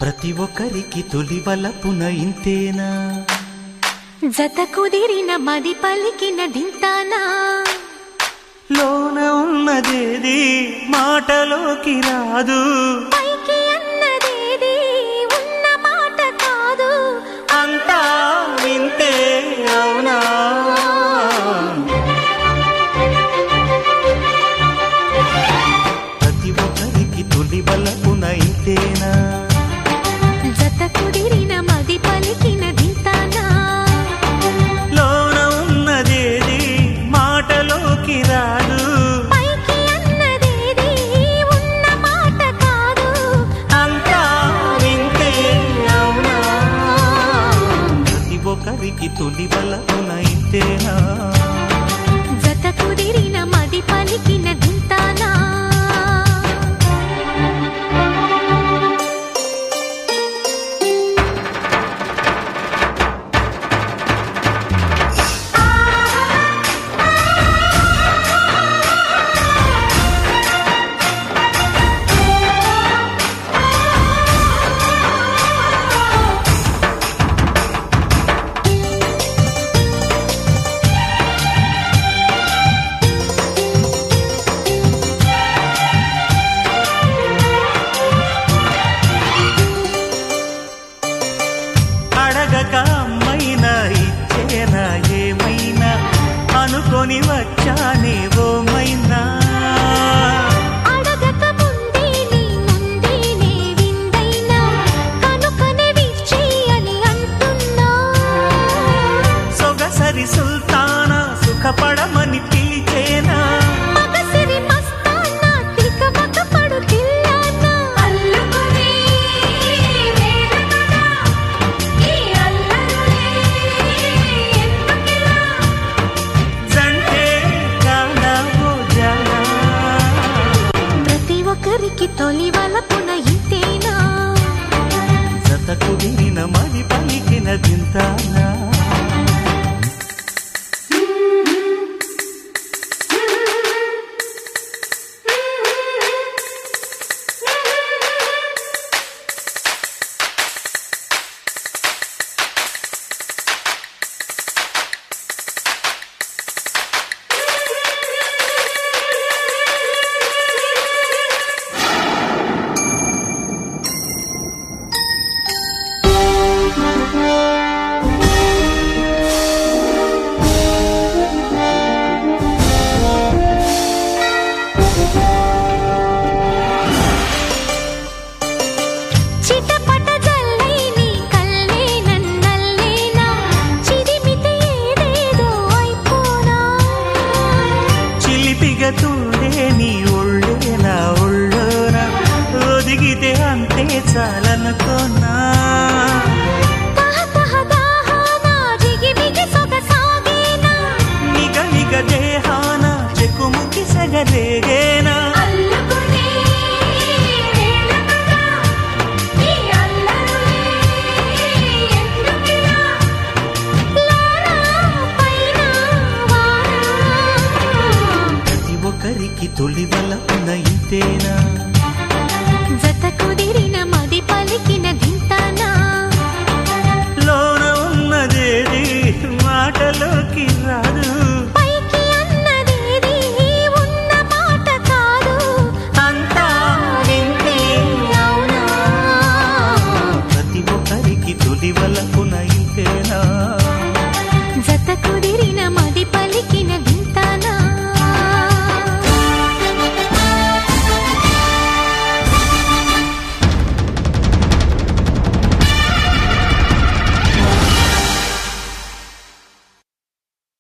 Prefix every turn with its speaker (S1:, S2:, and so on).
S1: ప్రతి ఒక్కరికి తొలి వలపున ఇంతేనా
S2: జత కుదిరిన మది పలికిన దింతానా
S1: లోన ఉన్నదేది మాటలోకి రాదు
S2: పైకి అన్నదేది ఉన్న మాట కాదు
S1: అంతా వింతే అవునా ప్రతి ఒక్కరికి తొలి వలపున ఇంతేనా
S2: జత కుదిరిన మది పలికిన దింతానా
S1: లోన ఉన్నదేది మాటలోకి రాదు
S2: పైకి అన్నదేది ఉన్న మాట కాదు
S1: అంతా వింతే అవునా ప్రతి ఒక్కరికి తొలి వలపున ఇంతేనా
S2: జత కుదిరిన మది పలికిన దింతానా
S1: అడగక అమ్మైనా ఇచ్చేనా ఏమైనా అనుకొని వచ్చానే ఓమైనా
S2: అడగక ముందే నీ ముందే నే విందైనా కనుకనే విచ్చేయని అంటున్నా
S1: సొగసరి సుల్తానా సుఖపడమని పిలిచేనా
S2: మగసిరి మస్తానా తిక మగ పడు తిల్లానా అల్లుకునే వేళ కదా ఈ అల్లరులే ఎందుకిలా
S1: జంటే కానా ఓ జానా
S2: ప్రతి ఒక్కరికి తొలి వలపున ఇంతేనా
S1: జత కుదిరిన మరి పలికిన దింతానా
S2: చిటపట జల్లై నీ కల్లే నన్నల్లేనా చిరిమితే ఏదేదో అయిపోనా
S1: చిలిపిగా తుండే నీ ఒళ్ళే నా ఒళ్ళోన ఒదిగితే అంతే చాలనుకోనా
S2: తహ తహ దాహానా జిగిమిగి సొగసాగేనా
S1: నిగ నిగ దేహాన చెకుముకి సగరేగేనా
S2: అల్లుకునే వేళ కదా ఈ అల్లరులే ఎందుకిలా లోనా పైన వానా
S1: ప్రతి ఒక్కరికి తొలి వలపున ఇంతేనా